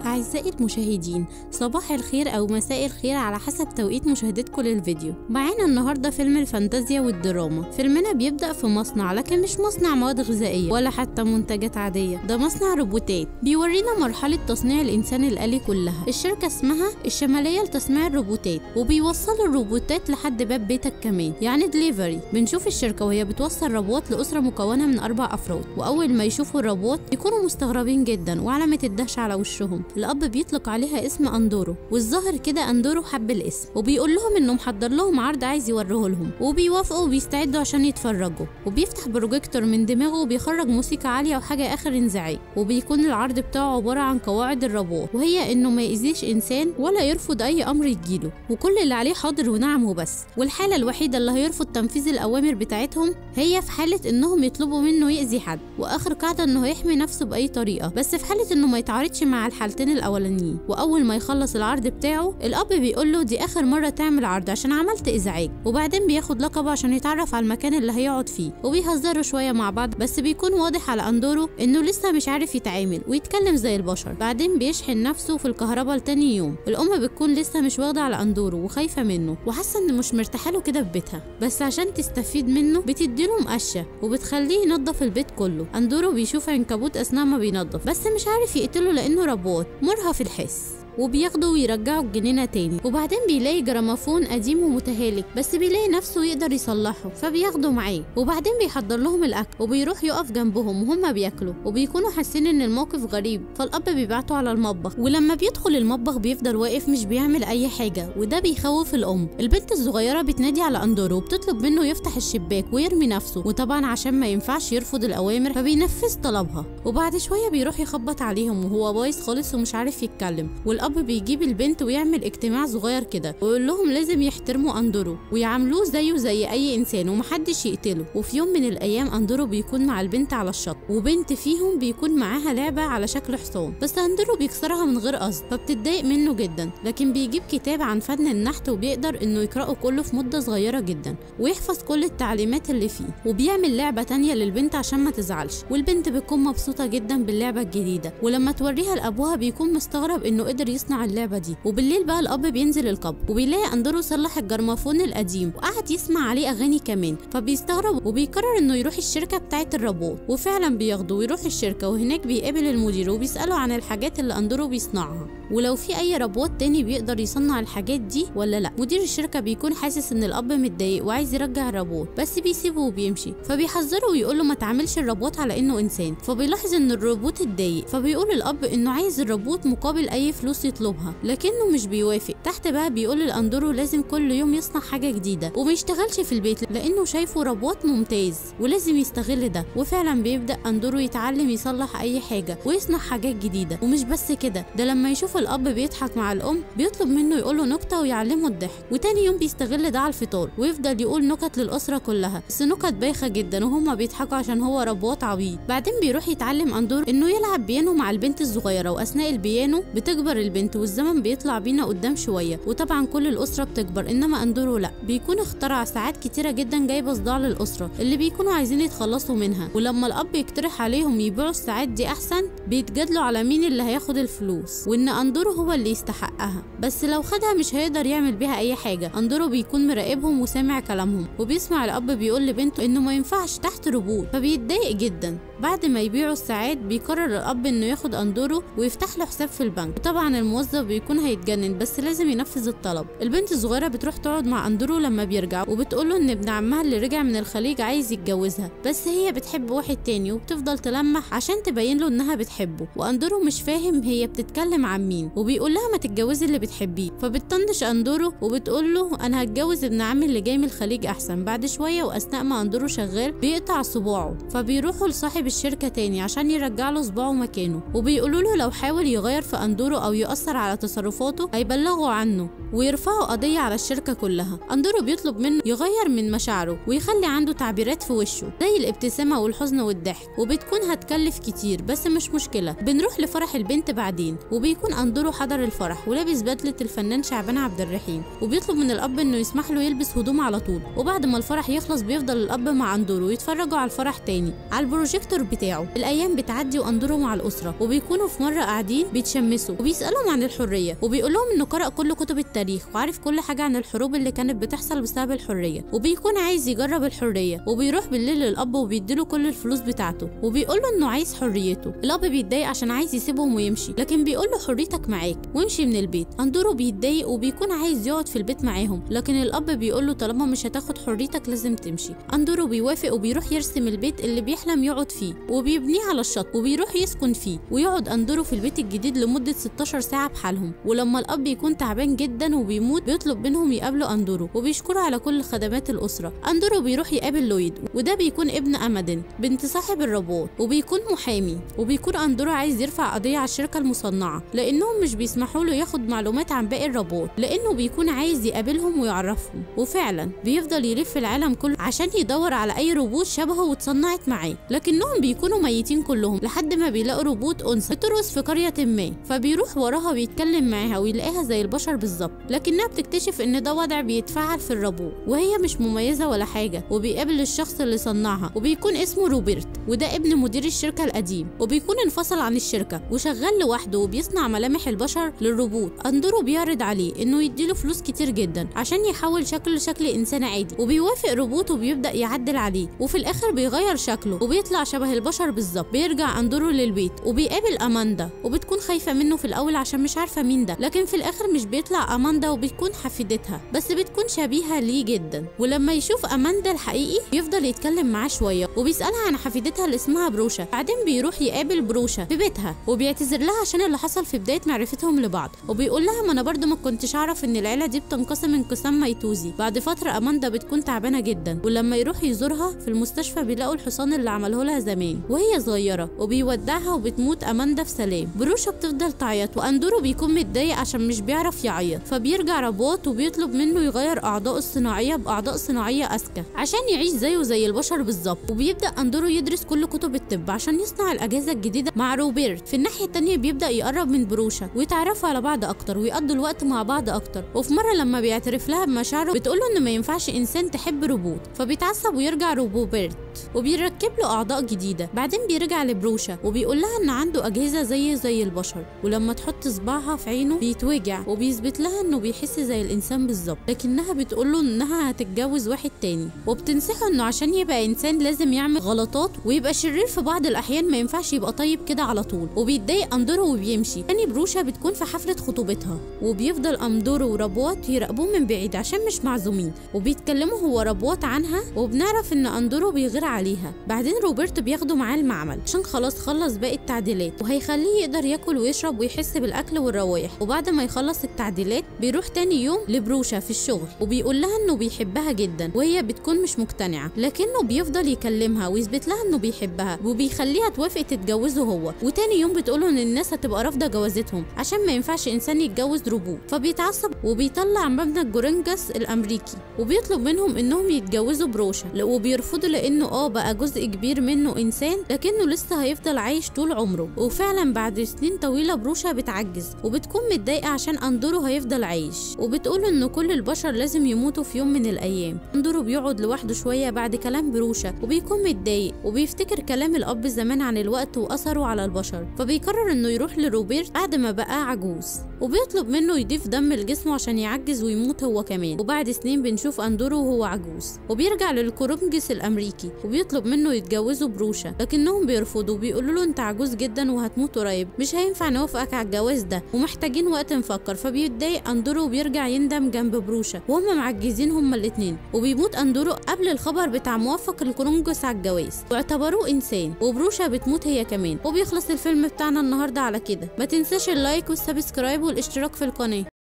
أعزائي المشاهدين صباح الخير أو مساء الخير على حسب توقيت مشاهدتكم للفيديو معانا النهاردة فيلم الفانتازيا والدراما فيلمنا بيبدأ في مصنع لكن مش مصنع مواد غذائية ولا حتى منتجات عادية ده مصنع روبوتات بيورينا مرحلة تصنيع الإنسان الآلي كلها الشركة اسمها الشمالية لتصنيع الروبوتات وبيوصلوا الروبوتات لحد باب بيتك كمان يعني دليفري بنشوف الشركة وهي بتوصل روبوت لأسرة مكونة من أربع أفراد وأول ما يشوفوا الروبوت يكونوا مستغربين جدا وعلامة الدهشة على وشهم الأب بيطلق عليها اسم أندورو والظاهر كده أندورو حب الاسم وبيقول لهم إنه محضر لهم عرض عايز يوريه لهم وبيوافقوا وبيستعدوا عشان يتفرجوا وبيفتح بروجيكتور من دماغه وبيخرج موسيقى عالية وحاجة آخر انزعاج وبيكون العرض بتاعه عبارة عن قواعد الروبوت وهي إنه ما يأذيش إنسان ولا يرفض أي أمر يجيله وكل اللي عليه حاضر ونعم وبس والحالة الوحيدة اللي هيرفض تنفيذ الأوامر بتاعتهم هي في حالة إنهم يطلبوا منه يأذي حد وآخر قاعدة إنه يحمي نفسه بأي طريقة بس في حالة إنه ما يتعارضش مع الحالتين الأولانيين وأول ما يخلص العرض بتاعه الأب بيقول له دي آخر مرة تعمل عرض عشان عملت إزعاج وبعدين بياخد لقبه عشان يتعرف على المكان اللي هيقعد فيه وبيهزروا شوية مع بعض بس بيكون واضح على أندورو إنه لسه مش عارف يتعامل ويتكلم زي البشر بعدين بيشحن نفسه في الكهرباء لتاني يوم الأم بتكون لسه مش واخدة على أندورو وخايفة منه وحاسة إن مش مرتاحة له كده في بيتها بس عشان تستفيد منه بتديله مقشة وبتخليه ينظف البيت كله أندورو بيشوف عنكبوت أثناء ما بينظف بس مش عارف يقتله لأنه روبوت مرهف الحس وبياخده ويرجعه الجنينة تاني وبعدين بيلاقي جراموفون قديم ومتهالك بس بيلاقي نفسه يقدر يصلحه فبياخده معاه وبعدين بيحضر لهم الأكل وبيروح يقف جنبهم وهما بياكلوا وبيكونوا حاسين إن الموقف غريب فالأب بيبعته على المطبخ ولما بيدخل المطبخ بيفضل واقف مش بيعمل أي حاجة وده بيخوف الأم البنت الصغيرة بتنادي على أندورو وبتطلب منه يفتح الشباك ويرمي نفسه وطبعا عشان ما ينفعش يرفض الأوامر فبينفذ طلبها وبعد شوية بيروح يخبط عليهم وهو بايظ خالص ومش عارف يتكلم والأب بيجيب البنت ويعمل اجتماع صغير كده ويقول لهم لازم يحترموا أندورو ويعاملوه زيه زي أي إنسان ومحدش يقتله وفي يوم من الأيام أندورو بيكون مع البنت على الشط وبنت فيهم بيكون معاها لعبة على شكل حصان بس أندورو بيكسرها من غير قصد فبتتضايق منه جدا لكن بيجيب كتاب عن فن النحت وبيقدر إنه يقرأه كله في مدة صغيرة جدا ويحفظ كل التعليمات اللي فيه وبيعمل لعبة تانية للبنت عشان ما تزعلش والبنت بتكون مبسوطة جدا باللعبة الجديدة ولما توريها لأبوها بيكون مستغرب إنه قدر يصنع اللعبة دي وبالليل بقى الأب بينزل القبر وبيلاقي أندورو صلح الجرمافون القديم وقعد يسمع عليه أغاني كمان فبيستغرب وبيقرر إنه يروح الشركة بتاعة الروبوت وفعلا بياخده ويروح الشركة وهناك بيقابل المدير وبيسأله عن الحاجات اللي أندورو بيصنعها ولو في أي روبوت تاني بيقدر يصنع الحاجات دي ولا لا مدير الشركة بيكون حاسس إن الأب متضايق وعايز يرجع الروبوت بس بيسيبه وبيمشي فبيحذره ويقول له ما تعاملش الروبوت على إنه إنسان فبيلاحظ إن الروبوت اتضايق فبيقول الأب إنه عايز الروبوت مقابل أي فلوس يطلبها لكنه مش بيوافق تحت بقى بيقول لأندورو لازم كل يوم يصنع حاجة جديدة وما يشتغلش في البيت لأنه شايفه روبوت ممتاز ولازم يستغل ده وفعلا بيبدأ أندورو يتعلم يصلح أي حاجة ويصنع حاجات جديدة ومش بس كده ده لما يشوف الأب بيضحك مع الأم بيطلب منه يقوله نكتة ويعلمه الضحك وتاني يوم بيستغل ده على الفطار ويفضل يقول نكت للأسرة كلها بس نكت بايخة جدا وهما بيضحكوا عشان هو روبوت عبيط بعدين بيروح يتعلم أندورو إنه يلعب بيانو مع البنت الصغيرة وأثناء البيانو بتكبر البنت والزمن بيطلع بينا قدام شويه وطبعا كل الاسره بتكبر انما اندورو لا بيكون اخترع ساعات كتيره جدا جايبه صداع للاسره اللي بيكونوا عايزين يتخلصوا منها ولما الاب يقترح عليهم يبيعوا الساعات دي احسن بيتجادلوا على مين اللي هياخد الفلوس وان اندورو هو اللي يستحقها بس لو خدها مش هيقدر يعمل بيها اي حاجه اندورو بيكون مراقبهم وسامع كلامهم وبيسمع الاب بيقول لبنته انه ما ينفعش تحت روبوت فبيتضايق جدا بعد ما يبيعوا الساعات بيقرر الاب انه ياخد اندورو ويفتح له حساب في البنك وطبعا الموظف بيكون هيتجنن بس لازم ينفذ الطلب البنت الصغيره بتروح تقعد مع اندورو لما بيرجع وبتقول له ان ابن عمها اللي رجع من الخليج عايز يتجوزها بس هي بتحب واحد تاني وبتفضل تلمح عشان تبين له انها بتحبه واندورو مش فاهم هي بتتكلم عن مين وبيقول لها ما تتجوزي اللي بتحبيه فبتطنش اندورو وبتقول له انا هتجوز ابن عمي اللي جاي من الخليج احسن بعد شويه واثناء ما اندورو شغال بيقطع صباعه فبيروحوا لصاحب الشركه تاني عشان يرجع له صباعه مكانه وبيقولوا له لو حاول يغير في اندورو او يأثر على تصرفاته هيبلغوا عنه ويرفعوا قضية على الشركة كلها أندورو بيطلب منه يغير من مشاعره ويخلي عنده تعبيرات في وشه زي الابتسامة والحزن والضحك وبتكون هتكلف كتير بس مش مشكلة بنروح لفرح البنت بعدين وبيكون أندورو حضر الفرح ولابس بدلة الفنان شعبان عبد الرحيم وبيطلب من الأب إنه يسمح له يلبس هدوم على طول وبعد ما الفرح يخلص بيفضل الأب مع أندورو يتفرجوا على الفرح تاني على البروجيكتور بتاعه الأيام بتعدي وأندورو مع الأسرة وبيكونوا في مرة قاعدين بيتشمسوا وبيسألهم عن الحرية وبيقول لهم إنه قرأ كل كتب التاريخ وعارف كل حاجة عن الحروب اللي كانت بتحصل بسبب الحرية وبيكون عايز يجرب الحرية وبيروح بالليل للأب وبيديله كل الفلوس بتاعته وبيقول له إنه عايز حريته الأب بيتضايق عشان عايز يسيبهم ويمشي لكن بيقول له حريتك معاك وامشي من البيت أندورو بيتضايق وبيكون عايز يقعد في البيت معاهم لكن الأب بيقول له طالما مش هتاخد حريتك لازم تمشي أندورو بيوافق وبيروح يرسم البيت اللي بيحلم يقعد فيه وبيبنيه على الشط وبيروح يسكن فيه ويقعد أندورو في البيت الجديد لمدة 16 ساعة بحالهم ولما الأب يكون تعبان جدا وبيموت بيطلب منهم يقابلوا أندورو وبيشكروا على كل خدمات الأسرة أندورو بيروح يقابل لويد وده بيكون ابن أمادن بنت صاحب الرباط وبيكون محامي وبيكون أندورو عايز يرفع قضية على الشركة المصنعة لأنهم مش بيسمحوا له ياخد معلومات عن باقي الرباط لأنه بيكون عايز يقابلهم ويعرفهم وفعلا بيفضل يلف العالم كله عشان يدور على أي روبوت شبهه واتصنعت معاه لكنهم بيكونوا ميتين كلهم لحد ما بيلاقوا روبوت أنثى بترقص في قرية ما فبيروح وراها ويتكلم معاها ويلاقيها زي البشر بالظبط لكنها بتكتشف إن ده وضع بيتفعل في الربوط وهي مش مميزة ولا حاجة وبيقابل الشخص اللي صنعها وبيكون اسمه روبرت وده ابن مدير الشركة القديم وبيكون انفصل عن الشركة وشغال لوحده وبيصنع ملامح البشر للروبوت أندورو بيعرض عليه إنه يديله فلوس كتير جدا عشان يحول شكله لشكل إنسان عادي وبيوافق روبوت وبيبدأ يعدل عليه وفي الآخر بيغير شكله وبيطلع شبه البشر بالظبط بيرجع أندورو للبيت وبيقابل أماندا وبتكون خايفة منه في الأول عشان مش عارفة مين ده لكن في الآخر مش بيطلع أماندا وبتكون حفيدتها بس بتكون شبيهة ليه جدا ولما يشوف أماندا الحقيقي بيفضل يتكلم معاه شوية وبيسألها عن حفيدتها اللي اسمها بروشا بعدين بيروح يقابل بروشا في بيتها وبيعتذر لها عشان اللي حصل في بداية معرفتهم لبعض وبيقول لها ما أنا برضو ما كنتش أعرف إن العيلة دي بتنقسم انقسام ميتوزي بعد فترة أماندا بتكون تعبانة جدا ولما يروح يزورها في المستشفى بيلاقوا الحصان اللي عمله لها زمان وهي صغيرة وبيودعها وبتموت أماندا في سلام بروشا بتفضل تعيط وأندورو بيكون متضايق عشان مش بيعرف يعيط فبيرجع رباط وبيطلب منه يغير أعضاء الصناعية بأعضاء صناعية أذكى عشان يعيش زيه زي البشر بالظبط وبيبدأ أندورو يدرس كل كتب الطب عشان يصنع الأجهزة الجديدة مع روبرت في الناحية التانية بيبدأ يقرب من بروشا ويتعرفوا على بعض أكتر ويقضوا الوقت مع بعض أكتر وفي مرة لما بيعترف لها بمشاعره بتقوله إن ما ينفعش إنسان تحب روبوت فبيتعصب ويرجع روبوبرت وبيركب له أعضاء جديدة بعدين بيرجع لبروشا وبيقول لها إن عنده أجهزة زي زي البشر ولما تحط صباعها في عينه بيتوجع وبيثبت لها إنه بيحس زي الإنسان بالظبط لكنها بتقول له إنها هتتجوز واحد تاني وبتنصحه إنه عشان يبقى إنسان لازم يعمل غلطات ويبقى شرير في بعض الأحيان ما ينفعش يبقى طيب كده على طول وبيتضايق أندورو وبيمشي تاني بروشا بتكون في حفلة خطوبتها وبيفضل أندورو وربوات يراقبوه من بعيد عشان مش معزومين وبيتكلموا هو ربوات عنها وبنعرف إن أندورو بيغير عليها بعدين روبرت بياخده معاه المعمل عشان خلاص خلص باقي التعديلات وهيخليه يقدر ياكل ويشرب ويحس بالأكل والروايح وبعد ما يخلص التعديلات بيروح تاني يوم لبروشا في الشغل وبيقول لها إنه بيحبها جدا وهي بتكون مش مقتنعة لكنه بيفضل يكلمها ويثبت لها إنه بيحبها وبيخليها توافق تتجوزه هو وتاني يوم بتقوله إن الناس هتبقى رافضة جوازتهم عشان ما ينفعش إنسان يتجوز روبوت فبيتعصب وبيطلع مبنى الجورنجس الأمريكي وبيطلب منهم إنهم يتجوزوا بروشا وبيرفضوا لأنه اه بقى جزء كبير منه إنسان لكنه لسه هيفضل عايش طول عمره وفعلا بعد سنين طويلة بروشا بتعجز وبتكون متضايقة عشان أندورو هيفضل عايش وبتقول إن كل البشر لازم يموتوا في يوم من الأيام أندورو بيقعد لوحده شوية بعد كلام بروشا وبيكون متضايق وبيفتكر كلام الأب زمان عن الوقت وأثره على البشر فبيقرر إنه يروح لروبرت بعد ما بقى عجوز وبيطلب منه يضيف دم لجسمه عشان يعجز ويموت هو كمان وبعد سنين بنشوف أندورو وهو عجوز وبيرجع للكورنجس الأمريكي وبيطلب منه يتجوزوا بروشا لكنهم بيرفضوا وبيقولوا له أنت عجوز جدا وهتموت قريب مش هينفع نوافقك على الجواز ده ومحتاجين وقت نفكر فبيتضايق أندورو وبيرجع يندم جنب بروشا وهما معجزين هما الاتنين وبيموت أندورو قبل الخبر بتاع موافق الكورنجس على الجواز واعتبروه إنسان وبروشا بتموت هي كمان وبيخلص الفيلم بتاعنا النهارده على كده ما تنساش اللايك والسبسكرايب والاشتراك في القناه